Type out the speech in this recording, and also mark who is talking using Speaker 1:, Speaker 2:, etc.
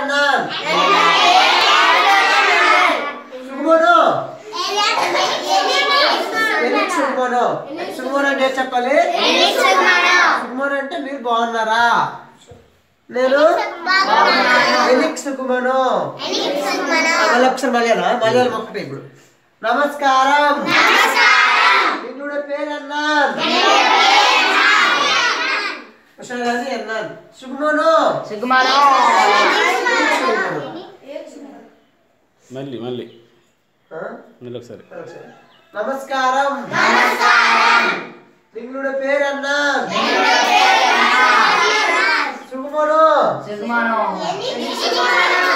Speaker 1: అన్నాన్ సుగుమను ఎనిక్ సుగుమను సుగుమను అంటే ఏం చెప్పాలి సుగుమను అంటే మీరు బాగున్నారా నేను ఎనిక్ సుగుమను మళ్ళీ ఒకసారి మలయాళం మలయాళం ఒక్కటే ఇప్పుడు నమస్కారం నిన్నుడ పేరు అన్నాన్ ఒకసారి అది అన్నాన్ సుగుమను
Speaker 2: సుకుమారం
Speaker 3: మళ్ళీ మళ్ళీ
Speaker 1: ఆ?
Speaker 3: మళ్ళీ ఒకసారి
Speaker 1: నమస్కారం నిన్నుడ పేరు అన్నాన్ సుగుమను
Speaker 2: సుకుమారం
Speaker 1: సుగుమను